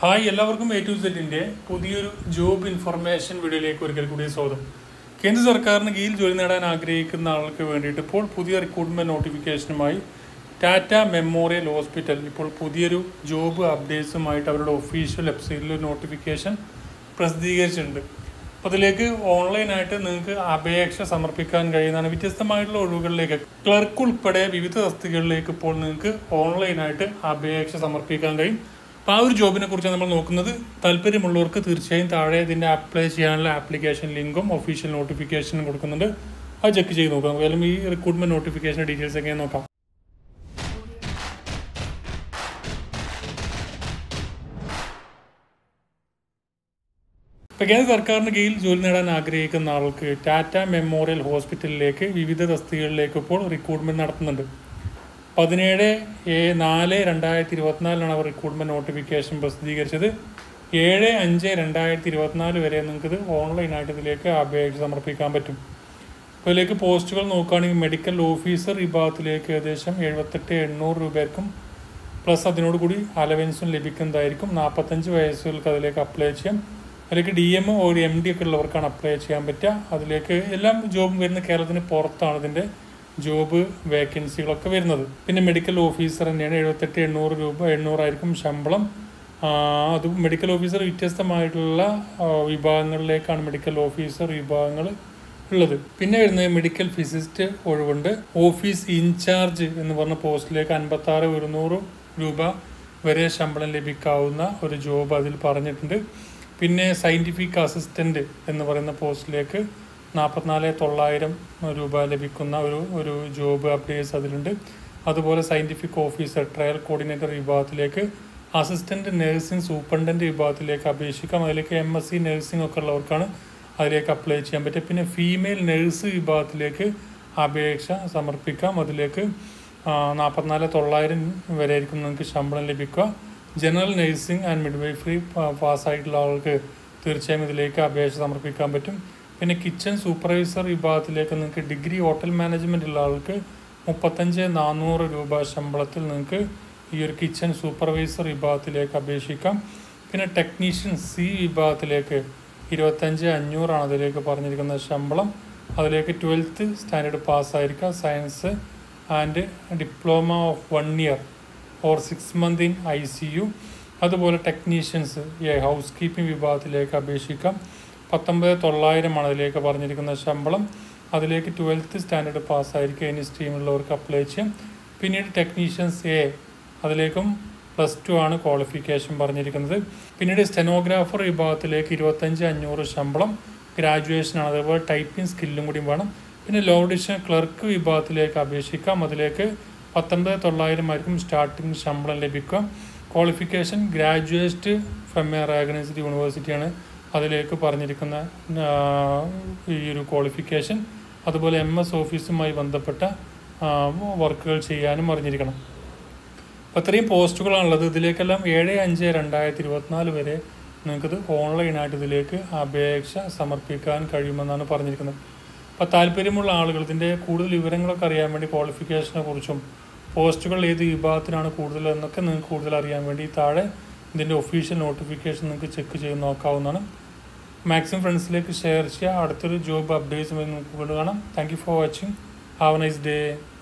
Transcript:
hi എല്ലാവർക്കും A to സെറ്റിന്റെ പുതിയൊരു ജോബ് ഇൻഫർമേഷൻ വീഡിയോയിലേക്ക് ഒരിക്കൽ കൂടി സ്വാഗതം കേന്ദ്ര സർക്കാരിന് കീഴിൽ ജോലി നേടാൻ ആഗ്രഹിക്കുന്ന ആൾക്ക് വേണ്ടിയിട്ട് ഇപ്പോൾ പുതിയ റിക്രൂട്ട്മെന്റ് നോട്ടിഫിക്കേഷനുമായി ടാറ്റ മെമ്മോറിയൽ ഹോസ്പിറ്റൽ ഇപ്പോൾ പുതിയൊരു ജോബ് അപ്ഡേറ്റ്സുമായിട്ട് അവരുടെ ഒഫീഷ്യൽ വെബ്സൈറ്റിൽ ഒരു നോട്ടിഫിക്കേഷൻ പ്രസിദ്ധീകരിച്ചിട്ടുണ്ട് അപ്പോൾ അതിലേക്ക് ഓൺലൈനായിട്ട് നിങ്ങൾക്ക് അപേക്ഷ സമർപ്പിക്കാൻ കഴിയുന്നതാണ് വ്യത്യസ്തമായിട്ടുള്ള ഒഴിവുകളിലേക്ക് ക്ലർക്ക് ഉൾപ്പെടെ വിവിധ തസ്തികകളിലേക്ക് ഇപ്പോൾ നിങ്ങൾക്ക് ഓൺലൈനായിട്ട് അപേക്ഷ സമർപ്പിക്കാൻ കഴിയും അപ്പോൾ ആ ഒരു ജോബിനെ കുറിച്ചാണ് നമ്മൾ നോക്കുന്നത് താല്പര്യമുള്ളവർക്ക് തീർച്ചയായും താഴെ ഇതിൻ്റെ അപ്ലൈ ചെയ്യാനുള്ള ആപ്ലിക്കേഷൻ ലിങ്കും ഒഫീഷ്യൽ നോട്ടിഫിക്കേഷനും കൊടുക്കുന്നുണ്ട് അത് ചെക്ക് ചെയ്ത് നോക്കാം ഏതായാലും ഈ റിക്രൂട്ട്മെന്റ് നോട്ടിഫിക്കേഷൻ ഡീറ്റെയിൽസ് ഒക്കെ നോക്കാം ഇപ്പൊ കേന്ദ്ര സർക്കാരിന് കീഴിൽ ജോലി നേടാൻ ആഗ്രഹിക്കുന്ന ആൾക്ക് ടാറ്റ മെമ്മോറിയൽ ഹോസ്പിറ്റലിലേക്ക് വിവിധ തസ്തികകളിലേക്ക് ഇപ്പോൾ റിക്രൂട്ട്മെന്റ് നടത്തുന്നുണ്ട് പതിനേഴ് ഏ നാല് രണ്ടായിരത്തി ഇരുപത്തിനാലിലാണ് അവർ റിക്രൂട്ട്മെന്റ് നോട്ടിഫിക്കേഷൻ പ്രസിദ്ധീകരിച്ചത് ഏഴ് അഞ്ച് രണ്ടായിരത്തി ഇരുപത്തിനാല് വരെ നിങ്ങൾക്ക് ഇത് ഓൺലൈനായിട്ട് ഇതിലേക്ക് അപേക്ഷ സമർപ്പിക്കാൻ പറ്റും അപ്പോൾ ഇതിലേക്ക് പോസ്റ്റുകൾ നോക്കുകയാണെങ്കിൽ മെഡിക്കൽ ഓഫീസർ വിഭാഗത്തിലേക്ക് ഏകദേശം എഴുപത്തെട്ട് എണ്ണൂറ് രൂപയ്ക്കും പ്ലസ് അതിനോട് കൂടി അലവൻസും ലഭിക്കുന്നതായിരിക്കും നാൽപ്പത്തഞ്ച് വയസ്സുകൾക്ക് അതിലേക്ക് അപ്ലൈ ചെയ്യാം അതിലേക്ക് ഡി എം ഒരു എം ഡി ഒക്കെ ഉള്ളവർക്കാണ് അപ്ലൈ ചെയ്യാൻ പറ്റുക അതിലേക്ക് എല്ലാം ജോബും വരുന്ന കേരളത്തിന് പുറത്താണ് ഇതിൻ്റെ ജോബ് വേക്കൻസികളൊക്കെ വരുന്നത് പിന്നെ മെഡിക്കൽ ഓഫീസർ തന്നെയാണ് എഴുപത്തെട്ട് എണ്ണൂറ് രൂപ എണ്ണൂറായിരിക്കും ശമ്പളം ആ, അത് മെഡിക്കൽ ഓഫീസർ വ്യത്യസ്തമായിട്ടുള്ള ആ, വിഭാഗങ്ങളിലേക്കാണ് മെഡിക്കൽ ഓഫീസർ വിഭാഗങ്ങൾ ഉള്ളത് പിന്നെ വരുന്നത് മെഡിക്കൽ ഫിസിസ്റ്റ് ഒഴിവുണ്ട് ഓഫീസ് ഇൻചാർജ് എന്ന് പറഞ്ഞ പോസ്റ്റിലേക്ക് അൻപത്തി ആറ് ഒരുന്നൂറ് രൂപ വരെ ശമ്പളം ലഭിക്കാവുന്ന ഒരു ജോബ് അതിൽ പറഞ്ഞിട്ടുണ്ട് പിന്നെ സയൻറ്റിഫിക് അസിസ്റ്റൻ്റ് എന്ന് പറയുന്ന പോസ്റ്റിലേക്ക് നാൽപ്പത്തിനാല് തൊള്ളായിരം രൂപ ലഭിക്കുന്ന ഒരു ഒരു ജോബ് അപ്ഡേറ്റ്സ് അതിലുണ്ട് അതുപോലെ സയൻറ്റിഫിക് ഓഫീസർ ട്രയൽ കോർഡിനേറ്റർ വിഭാഗത്തിലേക്ക് അസിസ്റ്റന്റ് നഴ്സിംഗ് സൂപ്രണ്ടന്റ് വിഭാഗത്തിലേക്ക് അപേക്ഷിക്കാം അതിലേക്ക് എം എസ് സി നഴ്സിംഗ് ഒക്കെ ഉള്ളവർക്കാണ് അതിലേക്ക് അപ്ലൈ ചെയ്യാൻ പറ്റുക പിന്നെ ഫീമെയിൽ നഴ്സ് വിഭാഗത്തിലേക്ക് അപേക്ഷ സമർപ്പിക്കാം അതിലേക്ക് നാൽപ്പത്തിനാല് തൊള്ളായിരം വരെ ആയിരിക്കും നിങ്ങൾക്ക് ശമ്പളം ലഭിക്കുക ജനറൽ നഴ്സിംഗ് ആൻഡ് മിഡ്വൈഫറി പാസ്സായിട്ടുള്ള ആൾക്ക് തീർച്ചയായും ഇതിലേക്ക് അപേക്ഷ സമർപ്പിക്കാൻ പറ്റും പിന്നെ കിച്ചൺ സൂപ്പർവൈസർ വിഭാഗത്തിലേക്ക് നിങ്ങൾക്ക് ഡിഗ്രി ഹോട്ടൽ മാനേജ്മെൻ്റ് ഉള്ള ആൾക്ക് മുപ്പത്തഞ്ച് നാനൂറ് രൂപ ശമ്പളത്തിൽ നിങ്ങൾക്ക് ഈ ഒരു കിച്ചൺ സൂപ്പർവൈസർ വിഭാഗത്തിലേക്ക് അപേക്ഷിക്കാം പിന്നെ ടെക്നീഷ്യൻ സി വിഭാഗത്തിലേക്ക് ഇരുപത്തഞ്ച് അഞ്ഞൂറാണ് അതിലേക്ക് പറഞ്ഞിരിക്കുന്ന ശമ്പളം അതിലേക്ക് ട്വൽത്ത് സ്റ്റാൻഡേർഡ് പാസ്സായിരിക്കുക science and diploma of one year or six month in I C U അതുപോലെ ടെക്നീഷ്യൻസ് ഹൗസ് കീപ്പിംഗ് വിഭാഗത്തിലേക്ക് അപേക്ഷിക്കാം പത്തൊമ്പത് തൊള്ളായിരമാണ് അതിലേക്ക് പറഞ്ഞിരിക്കുന്ന ശമ്പളം അതിലേക്ക് ട്വൽത്ത് സ്റ്റാൻഡേർഡ് പാസ്സായിരിക്കും ഇനി സ്ട്രീമുള്ളവർക്ക് അപ്ലൈ ചെയ്യാം പിന്നീട് ടെക്നീഷ്യൻസ് എ അതിലേക്കും പ്ലസ് ടു ആണ് ക്വാളിഫിക്കേഷൻ പറഞ്ഞിരിക്കുന്നത് പിന്നീട് സ്റ്റെനോഗ്രാഫർ വിഭാഗത്തിലേക്ക് ഇരുപത്തഞ്ച് അഞ്ഞൂറ് ശമ്പളം ഗ്രാജുവേഷനാണ് അതേപോലെ ടൈപ്പിംഗ് സ്കില്ലും കൂടി വേണം പിന്നെ ലോ ഡിഷൻ ക്ലർക്ക് വിഭാഗത്തിലേക്ക് അപേക്ഷിക്കാം അതിലേക്ക് പത്തൊമ്പത് തൊള്ളായിരം ആയിരിക്കും സ്റ്റാർട്ടിംഗ് ശമ്പളം ലഭിക്കുക qualification graduate from a recognised യൂണിവേഴ്സിറ്റിയാണ് അതിലേക്ക് പറഞ്ഞിരിക്കുന്ന ആ, ഈ ഒരു ക്വാളിഫിക്കേഷൻ അതുപോലെ എം എസ് ഓഫീസുമായി ബന്ധപ്പെട്ട ആ, വർക്കുകൾ ചെയ്യാനും അറിഞ്ഞിരിക്കണം അപ്പോൾ ഇത്രയും പോസ്റ്റുകളാണുള്ളത് ഇതിലേക്കെല്ലാം ഏഴ് അഞ്ച് രണ്ടായിരത്തി ഇരുപത്തിനാല് വരെ നിങ്ങൾക്കിത് ഓൺലൈനായിട്ട് ഇതിലേക്ക് അപേക്ഷ സമർപ്പിക്കാൻ കഴിയുമെന്നാണ് പറഞ്ഞിരിക്കുന്നത് അപ്പോൾ താല്പര്യമുള്ള ആളുകൾ ഇതിൻ്റെ കൂടുതൽ വിവരങ്ങളൊക്കെ അറിയാൻ വേണ്ടി ക്വാളിഫിക്കേഷനെ കുറിച്ചും പോസ്റ്റുകൾ ഏത് വിഭാഗത്തിനാണ് കൂടുതൽ എന്നൊക്കെ നിങ്ങൾക്ക് കൂടുതൽ അറിയാൻ വേണ്ടി താഴെ ഇതിൻ്റെ ഒഫീഷ്യൽ നോട്ടിഫിക്കേഷൻ നിങ്ങൾക്ക് ചെക്ക് ചെയ്ത് നോക്കാവുന്നതാണ് മാക്സിമം ഫ്രണ്ട്സിലേക്ക് ഷെയർ ചെയ്യുക അടുത്തൊരു ജോബ് അപ്ഡേറ്റ്സുമായി നമുക്ക് കൊണ്ട് കാണാം thank you for watching have nice day